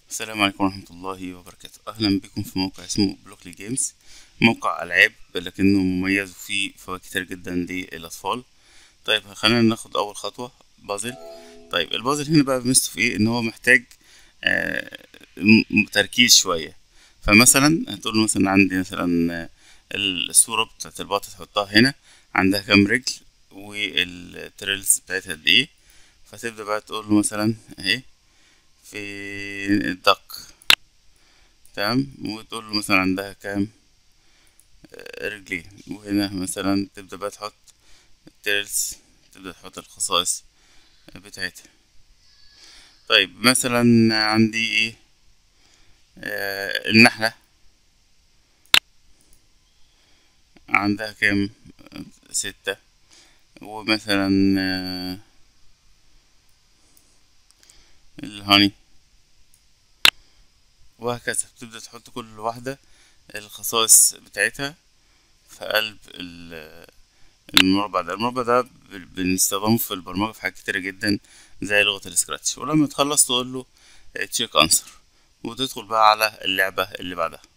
السلام عليكم ورحمة الله وبركاته أهلا بكم في موقع اسمه بلوكلي جيمز موقع ألعاب لكنه مميز وفيه فوائد كتير جدا للأطفال طيب خلينا ناخد أول خطوة بازل طيب البازل هنا بقى ميزته في إيه إن هو محتاج آه م- تركيز شوية فمثلا هتقول له مثلا عندي مثلا آه، الصورة بتاعت البطة تحطها هنا عندها كام رجل والتريلز بتاعتها قد إيه فتبدأ بقى تقول له مثلا أهي في الدق تمام وتقول له مثلا عندها كام آه، رجلين وهنا مثلا تبدأ بقى تحط التيرلز تبدأ تحط الخصائص بتاعتها طيب مثلا عندي ايه آه النحلة عندها كام آه، ستة ومثلا آه الهاني وهكذا بتبدأ تحط كل واحدة الخصائص بتاعتها في قلب ال- المربع ده المربع ده بن- بنستخدمه في البرمجة في حاجات كتيرة جدا زي لغة السكراتش ولما تخلص تقول له تشيك انسر وتدخل بقى على اللعبة اللي بعدها